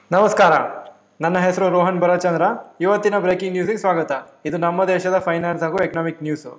ನಮಸ್ಕಾರ ನನ್ನ ಹೆಸರು ರೋಹನ್ ಭರಚಂದ್ರ ಇವತ್ತಿನ ಬ್ರೇಕಿಂಗ್ ನ್ಯೂಸಿಗೆ ಸ್ವಾಗತ ಇದು ನಮ್ಮ ದೇಶದ ಫೈನಾನ್ಸ್ ಹಾಗೂ economic news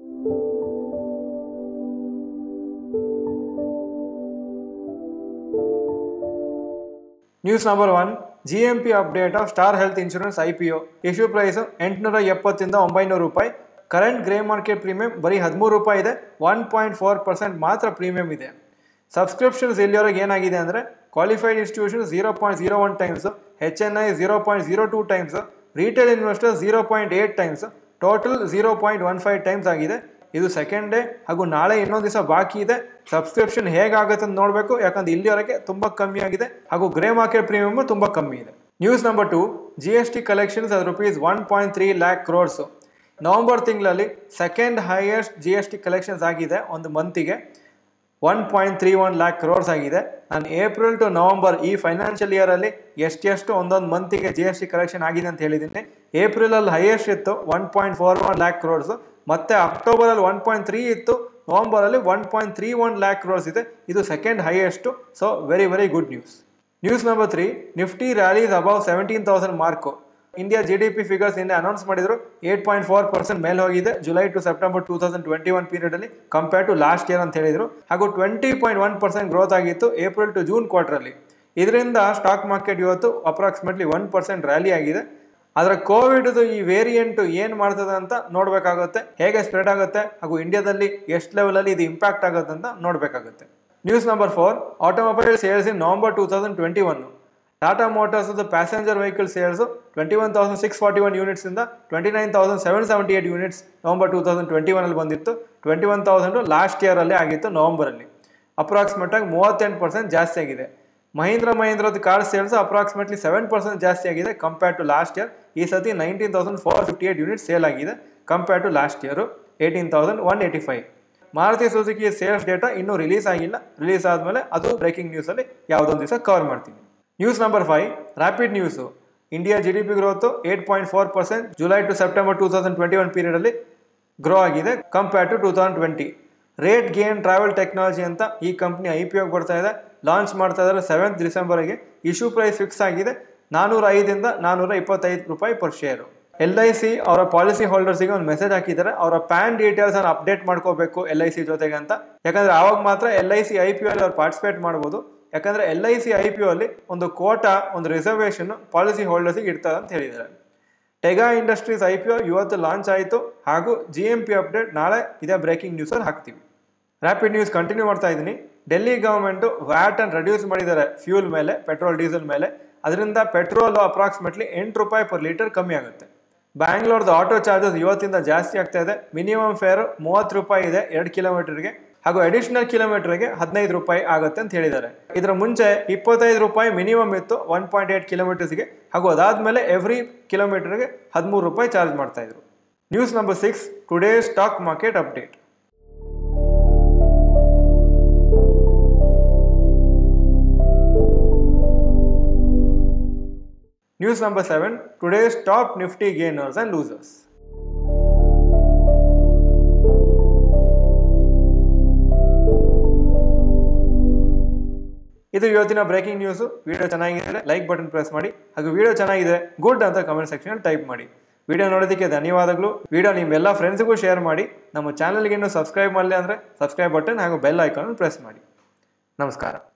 news number one G M P update of star health insurance I P O issue price ಎಂಟುನೂರ ಎಪ್ಪತ್ತಿಂದ ಒಂಬೈನೂರು ರೂಪಾಯಿ ಕರೆಂಟ್ ಗ್ರೇ ಮಾರ್ಕೆಟ್ ಪ್ರೀಮಿಯಂ ಬರೀ ಹದಿಮೂರು ರೂಪಾಯಿ ಇದೆ ಒನ್ ಪಾಯಿಂಟ್ ಫೋರ್ ಪರ್ಸೆಂಟ್ ಮಾತ್ರ ಪ್ರೀಮಿಯಂ ಇದೆ ಸಬ್ಸ್ಕ್ರಿಪ್ಷನ್ಸ್ ಇಲ್ಲಿವರೆಗೆ ಏನಾಗಿದೆ ಅಂದರೆ qualified institution zero point zero one times H N I zero point zero two times retail investors zero point eight times total zero point one five times ಆಗಿದೆ ಇದು second day ಹಾಗೂ ನಾಳೆ ಇನ್ನೊಂದು ದಿವಸ ಬಾಕಿ ಇದೆ ಸಬ್ಸ್ಕ್ರಿಪ್ಷನ್ ಹೇಗಾಗುತ್ತೆ ಅಂತ ನೋಡಬೇಕು ಯಾಕಂದ್ರೆ ಇಲ್ಲಿವರೆಗೆ ತುಂಬ ಕಮ್ಮಿ ಆಗಿದೆ ಹಾಗೂ ಗ್ರೇ ಮಾರ್ಕೆಟ್ ಪ್ರೀಮಿಯಮ್ ತುಂಬ ಕಮ್ಮಿ ಇದೆ news number two G S T collections ಅದು rupees one point three lakh crores November ತಿಂಗಳಲ್ಲಿ second highest G S T collections ಆಗಿದೆ ಒಂದು ಮಂತಿಗೆ one point three one lakh crores ಆಗಿದೆ ನಾನು ಏಪ್ರಿಲ್ ಟು ನವಂಬರ್ ಈ ಫೈನಾನ್ಷಿಯಲ್ ಇಯರಲ್ಲಿ ಎಷ್ಟೆಷ್ಟು ಒಂದೊಂದು ಮಂತಿಗೆ ಜಿ ಎಸ್ ಟಿ ಕಲೆಕ್ಷನ್ ಆಗಿದೆ ಅಂತ ಹೇಳಿದ್ದೀನಿ ಏಪ್ರಿಲಲ್ಲಿ ಹೈಯೆಸ್ಟ್ ಇತ್ತು one point four one lakh crores ಮತ್ತು ಅಕ್ಟೋಬರಲ್ಲಿ ಒನ್ ಪಾಯಿಂಟ್ ತ್ರೀ ಇತ್ತು ನವಂಬರಲ್ಲಿ one point three one lakh crores ಇದೆ ಇದು second highest so very very good news news number three Nifty rallies above seventeen thousand mark India G D P figures ನಿನ್ನೆ announce ಮಾಡಿದ್ರು eight point four percent ಮೇಲೆ ಹೋಗಿದೆ July to September two thousand twenty one ಪೀರಿಯಡಲ್ಲಿ compare to last year ಅಂತ ಹೇಳಿದ್ರು ಹಾಗೂ twenty point one percent growth ಆಗಿತ್ತು April to June ಕ್ವಾರ್ಟರಲ್ಲಿ ಇದರಿಂದ ಸ್ಟಾಕ್ ಮಾರ್ಕೆಟ್ ಇವತ್ತು ಅಪ್ರಾಕ್ಸಿಮೇಟ್ಲಿ ಒನ್ ಪರ್ಸೆಂಟ್ ರ್ಯಾಲಿ ಆಗಿದೆ ಆದರೆ ಕೋವಿಡ್ದು ಈ ವೇರಿಯಂಟ್ ಏನು ಮಾಡ್ತದೆ ಅಂತ ನೋಡಬೇಕಾಗುತ್ತೆ ಹೇಗೆ ಸ್ಪ್ರೆಡ್ ಆಗುತ್ತೆ ಹಾಗೂ ಇಂಡಿಯಾದಲ್ಲಿ ಎಷ್ಟು ಲೆವೆಲಲ್ಲಿ ಇದು ಇಂಪ್ಯಾಕ್ಟ್ ಆಗುತ್ತೆ ಅಂತ ನೋಡಬೇಕಾಗುತ್ತೆ news number four automobile sales in November two thousand twenty one Tata Motors passenger vehicle sales twenty one thousand six forty one ಯೂನಿಟ್ಸಿಂದ twenty nine thousand seven seventy eight units November two thousand twenty ಒನಲ್ಲಿ ಬಂದಿತ್ತು twenty one thousand last ಇಯರಲ್ಲಿ ಆಗಿತ್ತು ನವಂಬರಲ್ಲಿ approximate ಆಗಿ ಮೂವತ್ತೆಂಟು percent ಜಾಸ್ತಿ ಆಗಿದೆ ಮಹೀಂದ್ರ ಮಹೀಂದ್ರದ್ದು car sales approximately seven percent ಜಾಸ್ತಿ ಆಗಿದೆ ಕಂಪೇರ್ ಟು ಲಾಸ್ಟ್ ಇಯರ್ ಈ ಸತಿ nineteen thousand four fifty eight unit sale ಆಗಿದೆ compare to last year eighteen thousand one eighty five Maruti Suzuki sales data ಇನ್ನೂ ರಿಲೀಸ್ ಆಗಿಲ್ಲ ರಿಲೀಸ್ ಆದಮೇಲೆ ಅದು ಬ್ರೇಕಿಂಗ್ ನ್ಯೂಸಲ್ಲಿ ಯಾವುದೊಂದು ದಿವಸ ಕವರ್ ಮಾಡ್ತೀನಿ news number five rapid news India G D P growth eight point four percent July to September two thousand twenty one ಪೀರಿಯಡಲ್ಲಿ grow ಆಗಿದೆ compare to two thousand twenty rate gain travel technology ಅಂತ ಈ company I P ಒಗೆ ಬರ್ತಾ ಇದೆ launch ಮಾಡ್ತಾ ಇದ್ದಾರೆ seventh ಡಿಸೆಂಬರ್ಗೆ issue price fix ಆಗಿದೆ ನಾನೂರ ಐದಿಂದ ನಾನೂರ ಇಪ್ಪತ್ತೈದು ರೂಪಾಯಿ per share L I C ಅವರ ಪಾಲಿಸಿ ಹೋಲ್ಡರ್ಸಿಗೆ ಒಂದು ಮೆಸೇಜ್ ಹಾಕಿದ್ದಾರೆ ಅವರ ಪ್ಯಾನ್ ಡೀಟೇಲ್ಸ್ ಅನ್ನು ಅಪ್ಡೇಟ್ ಮಾಡ್ಕೋಬೇಕು ಎಲ್ ಐ ಸಿ ಜೊತೆಗೆ ಅಂತ ಯಾಕಂದ್ರೆ ಆವಾಗ ಮಾತ್ರ L I C I P ಅಲ್ಲಿ ಅವ್ರು ಪಾರ್ಟಿಸಿಪೇಟ್ ಮಾಡ್ಬೋದು ಯಾಕಂದ್ರೆ L I C I P ಅಲ್ಲಿ ಒಂದು ಕೋಟಾ ಒಂದು ರಿಸರ್ವೇಷನ್ ಪಾಲಿಸಿ ಹೋಲ್ಡರ್ಸಿಗೆ ಇರ್ತದೆ ಅಂತ ಹೇಳಿದ್ದಾರೆ Tega industries I P O ಇವತ್ತು ಲಾಂಚ್ ಆಯಿತು ಹಾಗೂ ಜಿ ಎಂ ಪಿ ಅಪ್ಡೇಟ್ ನಾಳೆ ಇದೇ ಬ್ರೇಕಿಂಗ್ ನ್ಯೂಸಲ್ಲಿ ಹಾಕ್ತೀವಿ ರ್ಯಾಪಿಡ್ ನ್ಯೂಸ್ ಕಂಟಿನ್ಯೂ ಮಾಡ್ತಾ ಇದ್ದೀನಿ ಡೆಲ್ಲಿ ಗವರ್ಮೆಂಟು ವ್ಯಾಟ್ ಅನ್ನು ರೆಡ್ಯೂಸ್ ಮಾಡಿದ್ದಾರೆ ಫ್ಯೂಲ್ ಮೇಲೆ ಪೆಟ್ರೋಲ್ ಡೀಸೆಲ್ ಮೇಲೆ ಅದರಿಂದ ಪೆಟ್ರೋಲು ಅಪ್ರಾಕ್ಸಿಮೇಟ್ಲಿ ಎಂಟು ರೂಪಾಯಿ ಪರ್ ಲೀಟರ್ ಕಮ್ಮಿ ಆಗುತ್ತೆ ಬ್ಯಾಂಗ್ಳೂರ್ದು ಆಟೋ ಚಾರ್ಜಸ್ ಇವತ್ತಿಂದ ಜಾಸ್ತಿ ಆಗ್ತಾ ಇದೆ ಮಿನಿಮಮ್ ಫೇರ್ ಮೂವತ್ತು ರೂಪಾಯಿ ಇದೆ ಎರಡು ಕಿಲೋಮೀಟರ್ಗೆ ಹಾಗೂ ಅಡಿಷನಲ್ ಕಿಲೋಮೀಟರ್ಗೆ ಹದಿನೈದು ರೂಪಾಯಿ ಆಗುತ್ತೆ ಅಂತ ಹೇಳಿದ್ದಾರೆ ಇದರ ಮುಂಚೆ ಇಪ್ಪತ್ತೈದು ರೂಪಾಯಿ ಮಿನಿಮಮ್ ಇತ್ತು ಒನ್ ಪಾಯಿಂಟ್ ಏಟ್ ಕಿಲೋಮೀಟರ್ಸ್ಗೆ ಹಾಗೂ ಅದಾದಮೇಲೆ ಎವ್ರಿ ಕಿಲೋಮೀಟರ್ಗೆ ಹದಿಮೂರು ರೂಪಾಯಿ ಚಾರ್ಜ್ ಮಾಡ್ತಾ ಇದ್ರು news number six today stock market update news number seven today's top Nifty gainers and losers ಇದು ಇವತ್ತಿನ ಬ್ರೇಕಿಂಗ್ ನ್ಯೂಸು ವಿಡಿಯೋ ಚೆನ್ನಾಗಿದೆ ಲೈಕ್ ಬಟನ್ ಪ್ರೆಸ್ ಮಾಡಿ ಹಾಗೂ ವಿಡಿಯೋ ಚೆನ್ನಾಗಿದೆ ಗುಡ್ ಅಂತ ಕಮೆಂಟ್ ಸೆಕ್ಷನ್ ಟೈಪ್ ಮಾಡಿ ವಿಡಿಯೋ ನೋಡೋದಕ್ಕೆ ಧನ್ಯವಾದಗಳು ವಿಡಿಯೋ ನಿಮ್ಮೆಲ್ಲ ಫ್ರೆಂಡ್ಸ್ಗೂ ಶೇರ್ ಮಾಡಿ ನಮ್ಮ ಚಾನಲ್ಗೆ ಇನ್ನೂ ಸಬ್ಸ್ಕ್ರೈಬ್ ಮಾಡಲಿ ಅಂದರೆ ಸಬ್ಸ್ಕ್ರೈಬ್ ಬಟನ್ ಹಾಗೂ ಬೆಲ್ ಐಕಾನ್ ಪ್ರೆಸ್ ಮಾಡಿ ನಮಸ್ಕಾರ